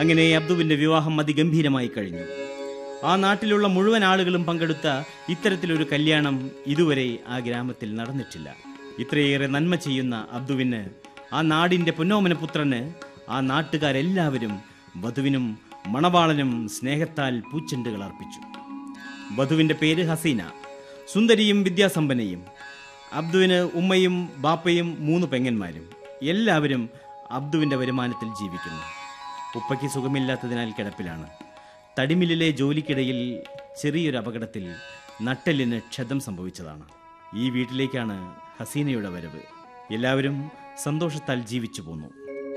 അങ്ങനെ അബ്ദുവിന്റെ വിവാഹം അതിഗംഭീരമായി കഴിഞ്ഞു ആ നാട്ടിലുള്ള മുഴുവൻ ആളുകളും പങ്കെടുത്ത ഇത്തരത്തിലൊരു കല്യാണം ഇതുവരെ ആ ഗ്രാമത്തിൽ നടന്നിട്ടില്ല ഇത്രയേറെ നന്മ ചെയ്യുന്ന അബ്ദുവിന് ആ നാടിന്റെ പൊന്നോമന പുത്രന് ആ നാട്ടുകാരെല്ലാവരും വധുവിനും മണവാളനും സ്നേഹത്താൽ പൂച്ചെണ്ടുകൾ അർപ്പിച്ചു വധുവിന്റെ പേര് ഹസീന സുന്ദരിയും വിദ്യാസമ്പന്നയും അബ്ദുവിന് ഉമ്മയും ബാപ്പയും മൂന്ന് പെങ്ങന്മാരും എല്ലാവരും അബ്ദുവിന്റെ വരുമാനത്തിൽ ജീവിക്കുന്നു ഉപ്പയ്ക്ക് സുഖമില്ലാത്തതിനാൽ കിടപ്പിലാണ് തടിമില്ലിലെ ജോലിക്കിടയിൽ ചെറിയൊരു അപകടത്തിൽ നട്ടെല്ലിന് ക്ഷതം സംഭവിച്ചതാണ് ഈ വീട്ടിലേക്കാണ് ഹസീനയുടെ വരവ് എല്ലാവരും സന്തോഷത്താൽ ജീവിച്ചു പോന്നു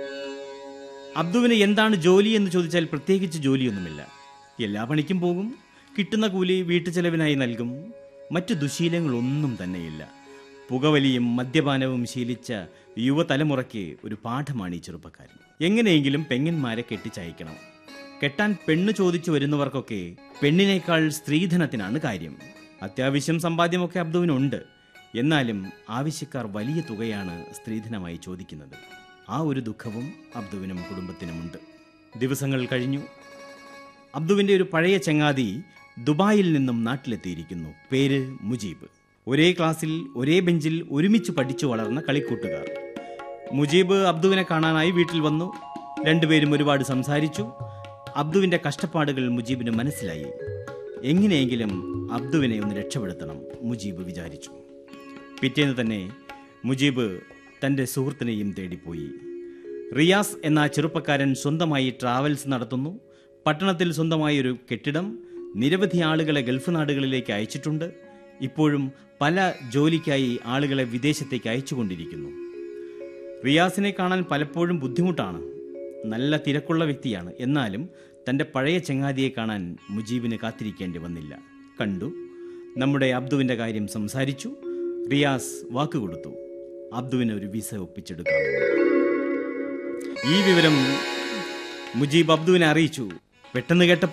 അബ്ദുവിന് എന്താണ് ജോലി എന്ന് ചോദിച്ചാൽ പ്രത്യേകിച്ച് ജോലിയൊന്നുമില്ല എല്ലാ പണിക്കും പോകും കിട്ടുന്ന കൂലി വീട്ടുചെലവിനായി നൽകും മറ്റു ദുശീലങ്ങളൊന്നും തന്നെയില്ല പുകവലിയും മദ്യപാനവും ശീലിച്ച യുവതലമുറയ്ക്ക് ഒരു പാഠമാണ് ഈ ചെറുപ്പക്കാരൻ എങ്ങനെയെങ്കിലും പെങ്ങന്മാരെ കെട്ടിച്ചയക്കണം കെട്ടാൻ പെണ്ണ് ചോദിച്ചു വരുന്നവർക്കൊക്കെ പെണ്ണിനേക്കാൾ സ്ത്രീധനത്തിനാണ് കാര്യം അത്യാവശ്യം സമ്പാദ്യമൊക്കെ അബ്ദുവിനുണ്ട് എന്നാലും ആവശ്യക്കാർ വലിയ തുകയാണ് സ്ത്രീധനമായി ചോദിക്കുന്നത് ആ ഒരു ദുഃഖവും അബ്ദുവിനും കുടുംബത്തിനുമുണ്ട് ദിവസങ്ങൾ കഴിഞ്ഞു അബ്ദുവിന്റെ ഒരു പഴയ ചങ്ങാതി ദുബായിൽ നിന്നും നാട്ടിലെത്തിയിരിക്കുന്നു പേര് മുജീബ് ഒരേ ക്ലാസ്സിൽ ഒരേ ബെഞ്ചിൽ ഒരുമിച്ച് പഠിച്ചു വളർന്ന കളിക്കൂട്ടുകാർ മുജീബ് അബ്ദുവിനെ കാണാനായി വീട്ടിൽ വന്നു രണ്ടുപേരും ഒരുപാട് സംസാരിച്ചു അബ്ദുവിന്റെ കഷ്ടപ്പാടുകൾ മുജീബിന് മനസ്സിലായി എങ്ങനെയെങ്കിലും അബ്ദുവിനെ ഒന്ന് രക്ഷപ്പെടുത്തണം മുജീബ് വിചാരിച്ചു പിറ്റേന്ന് തന്നെ മുജീബ് തൻ്റെ സുഹൃത്തിനെയും തേടിപ്പോയി റിയാസ് എന്ന ആ ചെറുപ്പക്കാരൻ സ്വന്തമായി ട്രാവൽസ് നടത്തുന്നു പട്ടണത്തിൽ സ്വന്തമായി ഒരു കെട്ടിടം നിരവധി ആളുകളെ ഗൾഫ് നാടുകളിലേക്ക് അയച്ചിട്ടുണ്ട് ഇപ്പോഴും പല ജോലിക്കായി ആളുകളെ വിദേശത്തേക്ക് അയച്ചുകൊണ്ടിരിക്കുന്നു റിയാസിനെ കാണാൻ പലപ്പോഴും ബുദ്ധിമുട്ടാണ് നല്ല തിരക്കുള്ള വ്യക്തിയാണ് എന്നാലും തൻ്റെ പഴയ ചങ്ങാതിയെ കാണാൻ മുജീബിന് കാത്തിരിക്കേണ്ടി വന്നില്ല കണ്ടു നമ്മുടെ അബ്ദുവിൻ്റെ കാര്യം സംസാരിച്ചു റിയാസ് വാക്കുകൊടുത്തു അബ്ദുവിന് ഒരു വിസ ഒപ്പിച്ചെടുക്കാമെന്ന് ഈ വിവരം മുജീബ് അബ്ദുവിനെ അറിയിച്ചു പെട്ടെന്ന് കേട്ടപ്പോൾ